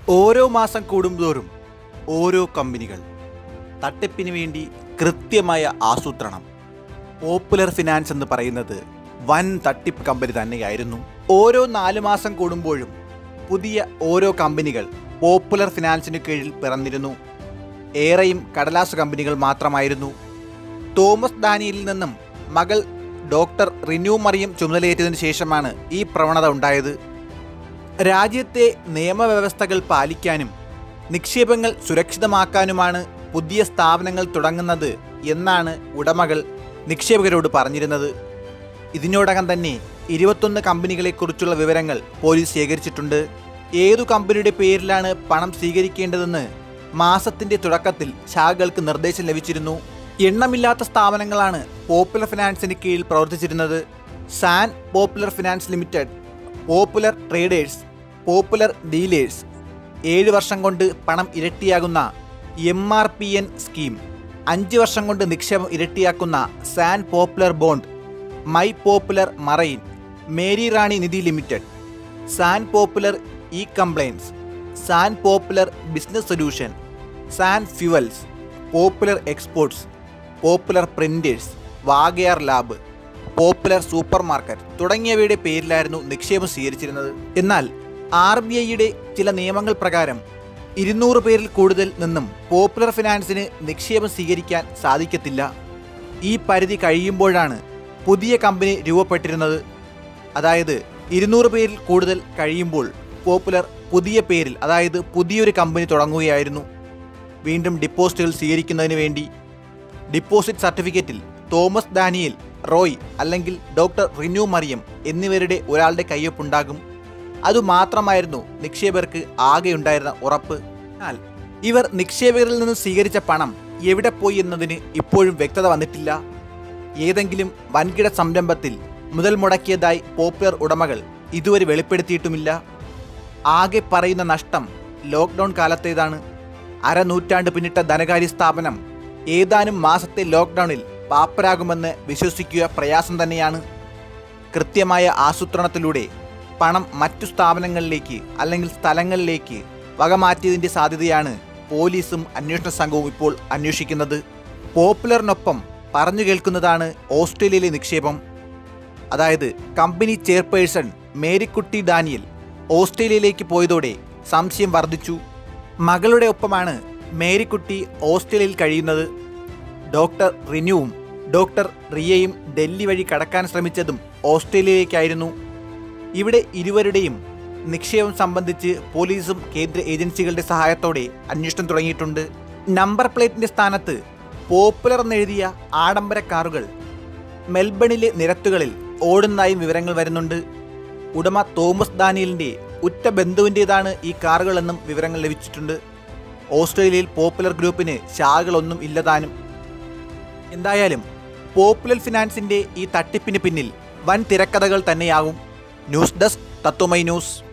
ഓരോ മാസം കൂടുന്തോറും ഓരോ കമ്പനികൾ തട്ടിപ്പിന് വേണ്ടി കൃത്യമായ ആസൂത്രണം പോപ്പുലർ ഫിനാൻസ് എന്ന് പറയുന്നത് വൻ തട്ടിപ്പ് കമ്പനി തന്നെയായിരുന്നു ഓരോ നാല് മാസം കൂടുമ്പോഴും പുതിയ ഓരോ കമ്പനികൾ പോപ്പുലർ ഫിനാൻസിന് കീഴിൽ പിറന്നിരുന്നു ഏറെയും കടലാസ് കമ്പനികൾ മാത്രമായിരുന്നു തോമസ് ഡാനിയലിൽ നിന്നും മകൾ ഡോക്ടർ റിന്യൂ മറിയം ചുമതലയേറ്റതിനു ശേഷമാണ് ഈ പ്രവണത ഉണ്ടായത് രാജ്യത്തെ നിയമവ്യവസ്ഥകൾ പാലിക്കാനും നിക്ഷേപങ്ങൾ സുരക്ഷിതമാക്കാനുമാണ് പുതിയ സ്ഥാപനങ്ങൾ തുടങ്ങുന്നത് എന്നാണ് ഉടമകൾ നിക്ഷേപകരോട് പറഞ്ഞിരുന്നത് ഇതിനോടകം തന്നെ ഇരുപത്തൊന്ന് കമ്പനികളെക്കുറിച്ചുള്ള വിവരങ്ങൾ പോലീസ് ശേഖരിച്ചിട്ടുണ്ട് ഏതു കമ്പനിയുടെ പേരിലാണ് പണം സ്വീകരിക്കേണ്ടതെന്ന് മാസത്തിന്റെ തുടക്കത്തിൽ ശാഖകൾക്ക് നിർദ്ദേശം ലഭിച്ചിരുന്നു എണ്ണമില്ലാത്ത സ്ഥാപനങ്ങളാണ് പോപ്പുലർ ഫിനാൻസിന് കീഴിൽ പ്രവർത്തിച്ചിരുന്നത് San Popular Finance Limited Popular Traders Popular Dealers ഏഴ് വർഷം കൊണ്ട് പണം ഇരട്ടിയാകുന്ന M R P N scheme അഞ്ച് വർഷം കൊണ്ട് നിക്ഷേപം ഇരട്ടിയാക്കുന്ന San Popular Bond My Popular Marine Mary Rani Nidhi Limited San Popular E Compliance San Popular Business Solution San Fuels Popular Exports Popular Printers Vagayar Lab Popular Supermarket തുടങ്ങിയവയുടെ പേരിലായിരുന്നു നിക്ഷേപം സ്വീകരിച്ചിരുന്നത് എന്നാൽ R B ഐയുടെ ചില നിയമങ്ങൾ പ്രകാരം ഇരുന്നൂറ് പേരിൽ കൂടുതൽ നിന്നും പോപ്പുലർ ഫിനാൻസിന് നിക്ഷേപം സ്വീകരിക്കാൻ സാധിക്കത്തില്ല ഈ പരിധി കഴിയുമ്പോഴാണ് പുതിയ കമ്പനി രൂപപ്പെട്ടിരുന്നത് അതായത് ഇരുന്നൂറ് പേരിൽ കൂടുതൽ കഴിയുമ്പോൾ പോപ്പുലർ പുതിയ പേരിൽ അതായത് പുതിയൊരു കമ്പനി തുടങ്ങുകയായിരുന്നു വീണ്ടും ഡിപ്പോസിറ്റുകൾ സ്വീകരിക്കുന്നതിന് വേണ്ടി ഡിപ്പോസിറ്റ് സർട്ടിഫിക്കറ്റിൽ തോമസ് ഡാനിയൽ റോയ് അല്ലെങ്കിൽ ഡോക്ടർ റിന്യൂ മറിയം എന്നിവരുടെ ഒരാളുടെ കയ്യൊപ്പുണ്ടാകും അതുമാത്രമായിരുന്നു നിക്ഷേപകർക്ക് ആകെയുണ്ടായിരുന്ന ഉറപ്പ് എന്നാൽ ഇവർ നിക്ഷേപകരിൽ നിന്ന് സ്വീകരിച്ച പണം എവിടെ പോയി എന്നതിന് ഇപ്പോഴും വ്യക്തത വന്നിട്ടില്ല ഏതെങ്കിലും വൻകിട സംരംഭത്തിൽ മുതൽ മുടക്കിയതായി പോപ്പുലർ ഉടമകൾ ഇതുവരെ വെളിപ്പെടുത്തിയിട്ടുമില്ല ആകെ പറയുന്ന നഷ്ടം ലോക്ക്ഡൗൺ കാലത്തേതാണ് അരനൂറ്റാണ്ട് പിന്നിട്ട ധനകാര്യ സ്ഥാപനം ഏതാനും മാസത്തെ ലോക്ക്ഡൗണിൽ പാപ്പരാകുമെന്ന് വിശ്വസിക്കുക പ്രയാസം തന്നെയാണ് കൃത്യമായ ആസൂത്രണത്തിലൂടെ പണം മറ്റു സ്ഥാപനങ്ങളിലേക്ക് അല്ലെങ്കിൽ സ്ഥലങ്ങളിലേക്ക് വകമാറ്റിയതിൻ്റെ സാധ്യതയാണ് പോലീസും അന്വേഷണ സംഘവും ഇപ്പോൾ അന്വേഷിക്കുന്നത് പോപ്പുലറിനൊപ്പം പറഞ്ഞു കേൾക്കുന്നതാണ് ഓസ്ട്രേലിയയിലെ നിക്ഷേപം അതായത് കമ്പനി ചെയർപേഴ്സൺ മേരിക്കുട്ടി ഡാനിയൽ ഓസ്ട്രേലിയയിലേക്ക് പോയതോടെ സംശയം വർദ്ധിച്ചു മകളുടെ ഒപ്പമാണ് മേരിക്കുട്ടി ഓസ്ട്രേലിയയിൽ കഴിയുന്നത് ഡോക്ടർ റിനുവും ഡോക്ടർ റിയയും ഡൽഹി വഴി കടക്കാൻ ശ്രമിച്ചതും ഓസ്ട്രേലിയയിലേക്കായിരുന്നു ഇവിടെ ഇരുവരുടെയും നിക്ഷേപം സംബന്ധിച്ച് പോലീസും കേന്ദ്ര ഏജൻസികളുടെ സഹായത്തോടെ അന്വേഷണം തുടങ്ങിയിട്ടുണ്ട് നമ്പർ പ്ലേറ്റിന്റെ സ്ഥാനത്ത് പോപ്പുലർ എന്നെഴുതിയ ആഡംബര കാറുകൾ മെൽബണിലെ നിരത്തുകളിൽ ഓടുന്നതായും വിവരങ്ങൾ വരുന്നുണ്ട് ഉടമ തോമസ് ദാനിയലിന്റെ ഉറ്റ ബന്ധുവിൻ്റെതാണ് ഈ കാറുകളെന്നും വിവരങ്ങൾ ലഭിച്ചിട്ടുണ്ട് ഓസ്ട്രേലിയയിൽ പോപ്പുലർ ഗ്രൂപ്പിന് ശാഖകളൊന്നും ഇല്ലതാനും എന്തായാലും പോപ്പുലർ ഫിനാൻസിന്റെ ഈ തട്ടിപ്പിന് പിന്നിൽ വൻ തിരക്കഥകൾ തന്നെയാകും ന്യൂസ് ഡെസ്ക് തത്വമൈ ന്യൂസ്